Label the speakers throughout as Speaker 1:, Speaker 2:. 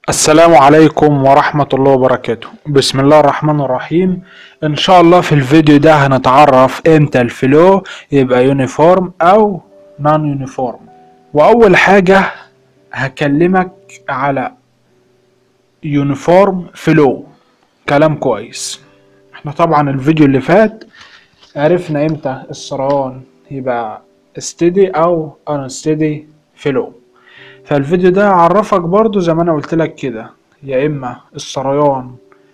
Speaker 1: السلام عليكم ورحمة الله وبركاته بسم الله الرحمن الرحيم ان شاء الله في الفيديو ده هنتعرف امتى الفلو يبقى يونيفورم او نون يونيفورم واول حاجة هكلمك على يونيفورم فلو كلام كويس احنا طبعا الفيديو اللي فات عرفنا امتى السرعان يبقى steady او unsteady فلو فالفيديو ده عرفك برضو زي ما انا قلت لك كده يا اما السريان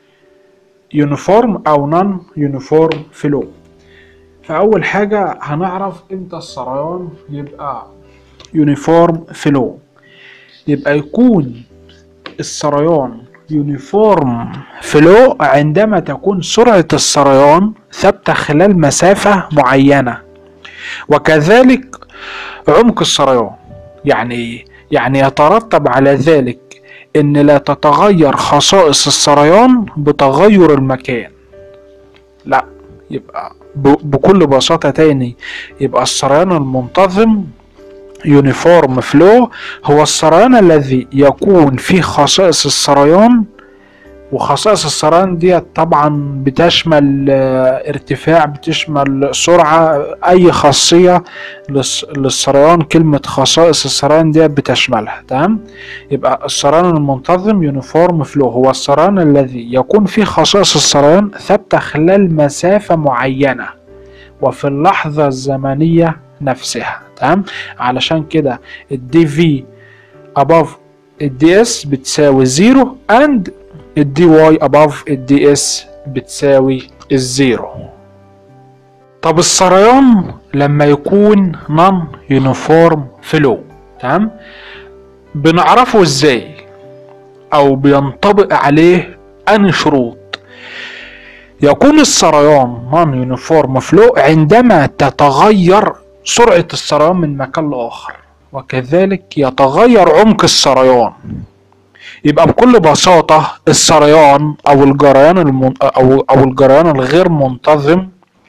Speaker 1: يونيفورم او نون يونيفورم فلو فاول حاجة هنعرف امتى السريان يبقى يونيفورم فلو يبقى يكون السريان يونيفورم فلو عندما تكون سرعة السريان ثابتة خلال مسافة معينة وكذلك عمق السريان يعني ايه يعني يترتب على ذلك ان لا تتغير خصائص السريان بتغير المكان لا يبقى بكل بساطة تاني يبقى السريان المنتظم يونيفورم فلو هو السريان الذي يكون فيه خصائص السريان وخصائص السريان دي طبعا بتشمل ارتفاع بتشمل سرعة اي خاصية للسريان كلمة خصائص السريان دي بتشملها تمام يبقى السريان المنتظم يونيفورم فلو هو السريان الذي يكون فيه خصائص السريان ثابتة خلال مسافة معينة وفي اللحظة الزمنية نفسها تمام علشان كده الدي في above الدي اس بتساوي زيرو and الدي واي above الدي اس بتساوي الزيرو طب السريان لما يكون نون يونيفورم فلو تمام بنعرفه ازاي او بينطبق عليه ان شروط يكون السريان نون يونيفورم فلو عندما تتغير سرعة السريان من مكان لآخر وكذلك يتغير عمق السريان يبقى بكل بساطة السريان أو الجريان المن... أو أو الجريان الغير منتظم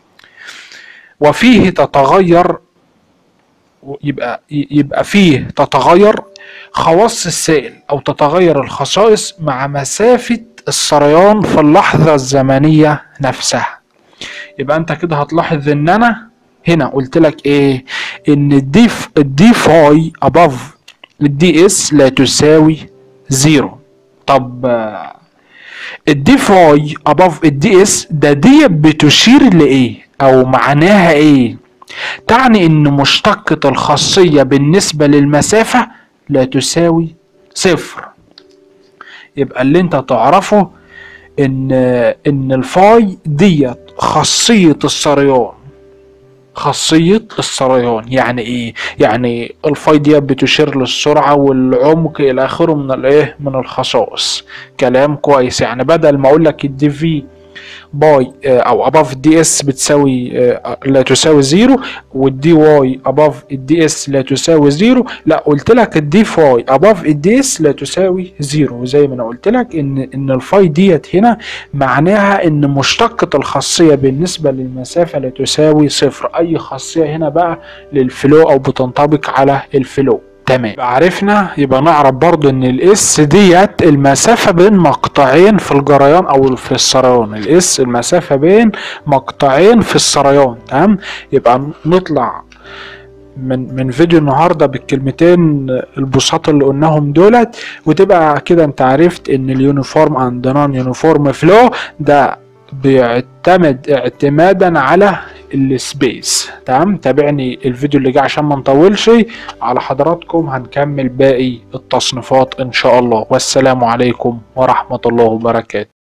Speaker 1: وفيه تتغير يبقى يبقى فيه تتغير خواص السائل أو تتغير الخصائص مع مسافة السريان في اللحظة الزمنية نفسها يبقى أنت كده هتلاحظ إن أنا هنا قلت لك إيه إن الدي الدي فاي above الدي اس لا تساوي زيرو طب الدي فاي above الدي اس ده دي بتشير لايه او معناها ايه تعني ان مشتقة الخاصية بالنسبة للمسافة لا تساوي صفر يبقى اللي انت تعرفه ان ان الفاي ديت خاصية السريان خاصية السريان يعني ايه يعني الفاي دي بتشير للسرعة والعمق الى اخره من الايه من الخصائص كلام كويس يعني بدل ما اقول لك الدي في باي او اباف الدي اس بتساوي لا تساوي زيرو والدي واي اباف الدي اس لا تساوي زيرو لا قلت لك الدي فاي اباف الدي اس لا تساوي زيرو زي ما انا قلت لك ان ان الفاي ديت هنا معناها ان مشتقة الخاصية بالنسبة للمسافة لا تساوي صفر اي خاصية هنا بقى للفلو او بتنطبق على الفلو تمام عرفنا يبقى نعرف برضو ان الاس ديت المسافة بين مقطعين في الجريان او في السريان الاس المسافة بين مقطعين في السريان تمام يبقى نطلع من من فيديو النهارده بالكلمتين البساط اللي قلناهم دولت وتبقى كده انت عرفت ان اليونيفورم اند نون يونيفورم فلو ده بيعتمد اعتمادا على السبيس تمام تابعني الفيديو اللي جاي عشان ما نطولش على حضراتكم هنكمل باقي التصنيفات ان شاء الله والسلام عليكم ورحمة الله وبركاته